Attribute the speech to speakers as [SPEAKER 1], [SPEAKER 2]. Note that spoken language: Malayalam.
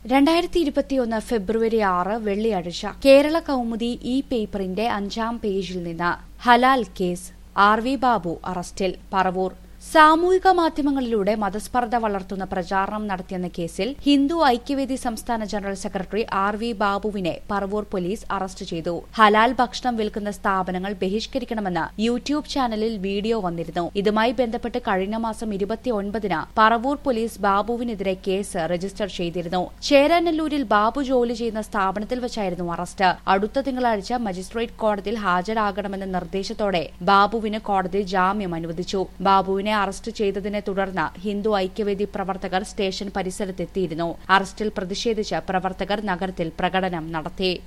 [SPEAKER 1] രണ്ടായിരത്തി ഇരുപത്തിയൊന്ന് ഫെബ്രുവരി ആറ് വെള്ളിയാഴ്ച കേരള കൗമുദി ഇ പേപ്പറിന്റെ അഞ്ചാം പേജിൽ നിന്ന് ഹലാൽ കേസ് ആർ വി ബാബു അറസ്റ്റിൽ പറവൂർ സാമൂഹിക മാധ്യമങ്ങളിലൂടെ മതസ്പർദ്ധ വളർത്തുന്ന പ്രചാരണം നടത്തിയെന്ന കേസിൽ ഹിന്ദു ഐക്യവേദി സംസ്ഥാന ജനറൽ സെക്രട്ടറി ആർ വി ബാബുവിനെ പറവൂർ പോലീസ് അറസ്റ്റ് ചെയ്തു ഹലാൽ ഭക്ഷണം വിൽക്കുന്ന സ്ഥാപനങ്ങൾ ബഹിഷ്കരിക്കണമെന്ന് യൂട്യൂബ് ചാനലിൽ വീഡിയോ വന്നിരുന്നു ഇതുമായി ബന്ധപ്പെട്ട് കഴിഞ്ഞ മാസം ഇരുപത്തിയൊൻപതിന് പറവൂർ പോലീസ് ബാബുവിനെതിരെ കേസ് രജിസ്റ്റർ ചെയ്തിരുന്നു ചേരാനല്ലൂരിൽ ബാബു ജോലി ചെയ്യുന്ന സ്ഥാപനത്തിൽ വെച്ചായിരുന്നു അറസ്റ്റ് അടുത്ത തിങ്കളാഴ്ച മജിസ്ട്രേറ്റ് കോടതിയിൽ ഹാജരാകണമെന്ന നിർദ്ദേശത്തോടെ ബാബുവിന് കോടതി ജാമ്യം അനുവദിച്ചു ബാബുവിനെ അറസ്റ്റ് ചെയ്തതിനെ തുടർന്ന് ഹിന്ദു ഐക്യവേദി പ്രവർത്തകർ സ്റ്റേഷൻ പരിസരത്തെത്തിയിരുന്നു അറസ്റ്റിൽ പ്രതിഷേധിച്ച് പ്രവർത്തകർ നഗരത്തിൽ പ്രകടനം നടത്തി